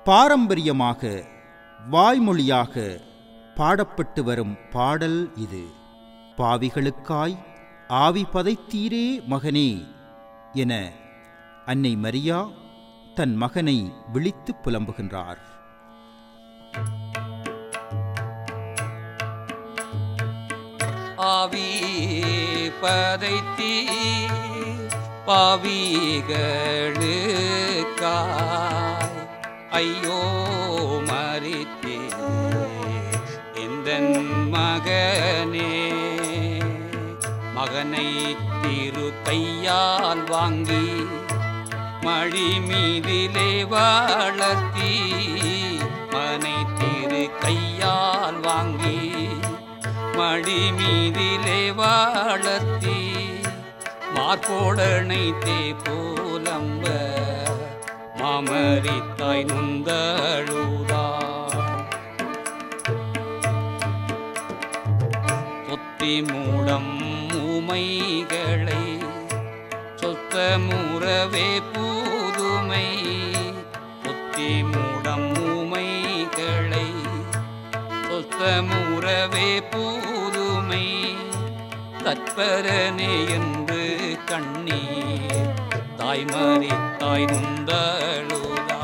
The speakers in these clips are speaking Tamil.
பாரம்பரியமாக வாய்மொழியாக பாடப்பட்டு வரும் பாடல் இது பாவிகளுக்காய் ஆவி பதைத்தீரே மகனே என அன்னை மரியா தன் மகனை விழித்து புலம்புகின்றார் ஆவி பதைத்தீ பாவிகளுக்காய் ஐயோ மறித்தே எந்த மகனே மகனை திரு கையால் வாங்கி மழி மீதிலே வளர்த்தி மனை திரு கையால் வாங்கி மடி மீதிலே வளர்த்தி மார்போடனை தே போலம்ப மாமரித்தாய் நுந்தழுதா சொத்தி மூடம் ஊமைகளை சொத்த முறவே பூதுமை சொத்தி மூடம் ஊமைகளை சொத்த முறவே பூதுமை தற்பரனே என்று கண்ணீர் தாய்மறி தாய் நுந்தழுதா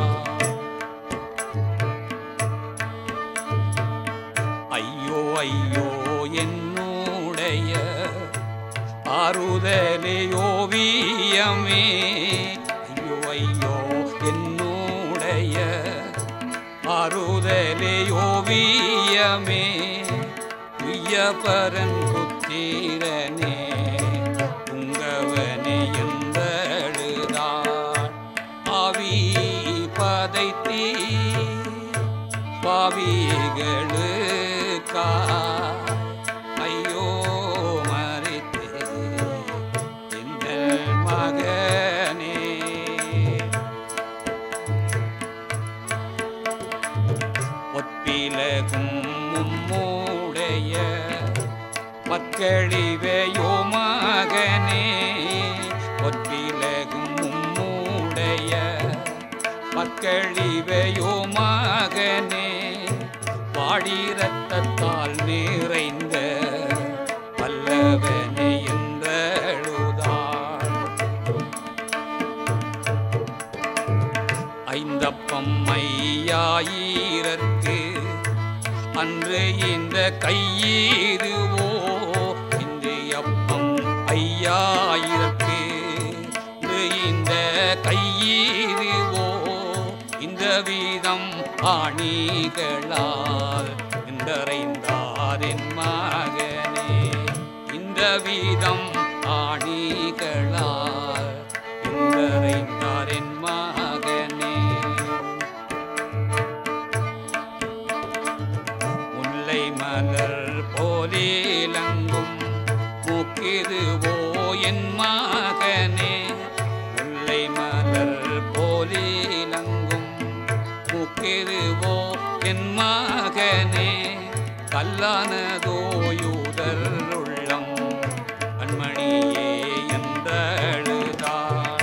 ஐயோ ஐயோ என்னுடைய ஆறுதலே ஓவியமே ஐயோ ஐயோ என்னுடைய ஆறுதலே ஓவியமே உய்யபரன் புத்திரனே உங்கவனே எந்தழுதார் ஆவி பதைத்தீ பாவிகளுக்கா ஐயோ மறித்தே எங்கள் மகனே ஒற்பிலகும் மும்மூடைய மக்களிவையோ மகனே ஒற்பிலகும் மும்மூடைய மக்களிவையோ மகனே பாடி ரத்தத்தால் நிறைந்த பல்லவனே என்றழுதாள் ஐந்தப்பம் ஐயாயிரத்து அன்று இந்த கையீதுவோ இன்று அப்பம் ஐயாயிரத்து இன்று இந்த கையீதுவோ இந்த வீதம் ஆணிகளால் என்றறைந்தாரின் மகனே இந்த வீதம் ஆணிகளால் என்றறைந்தாரின் மகனே முல்லை மலர் போலிலங்கும் மூக்கிதுவோ என் மகனே முல்லை மலர் போலிலங்கும் மூக்கிதுவோ என் மகனே கல்லானதோயூதர் உள்ளம் கண்மணியே என்றழுதார்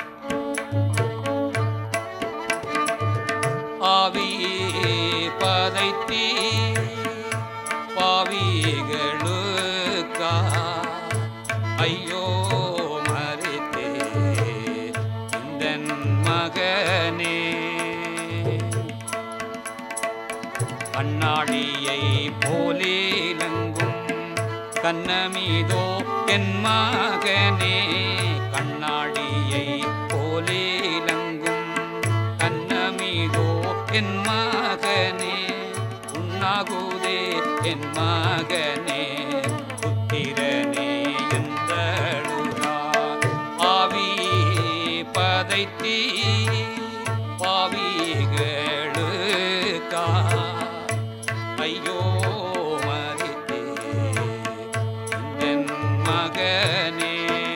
ஆவி பதைத்தீ பாவிகளுக்கா ஐயோ மறித்தே இந்த மகனே கண்ணாடியை போலிலங்கும் கண்ணமீதோ என் மகனே கண்ணாடியை போலிலங்கும் கண்ணமீதோ என் மகனே உண்ணாகுதே என் மகனே புத்திரனே என்றழுதார் ஆவி பதைத்தீ பாவிகளுக்கா ஐயோ மறித்தே என் மகனே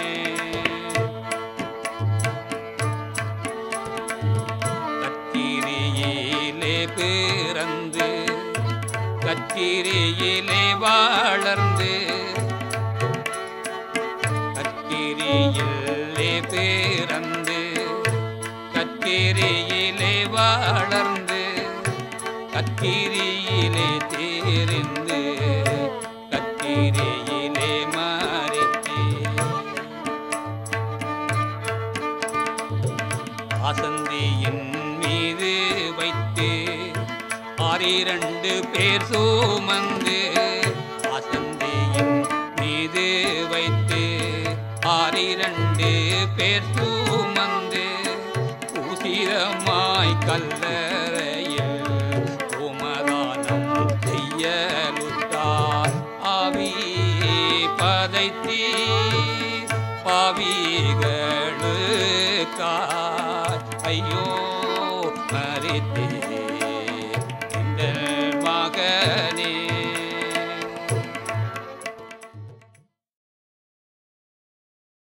கத்திரியிலே பிறந்து கத்திரியிலே வளர்ந்து கத்திரியிலே பிறந்து கத்திரியிலே வளர்ந்து கிரியிலே தேர்ந்து கத்திரையிலே மறித்தே ஆசந்தியின் மீது வைத்து ஆறிரண்டு பேர் சுமந்து ஆசந்தியின் மீது வைத்து ஆறிரண்டு பேர் சுமந்து உசிரமாய் கல்லறையில் உமதானம் செய்யலுத்தார் ஆவி பதைத்தீ பாவிகளுக்காய் ஐயோ மறித்தே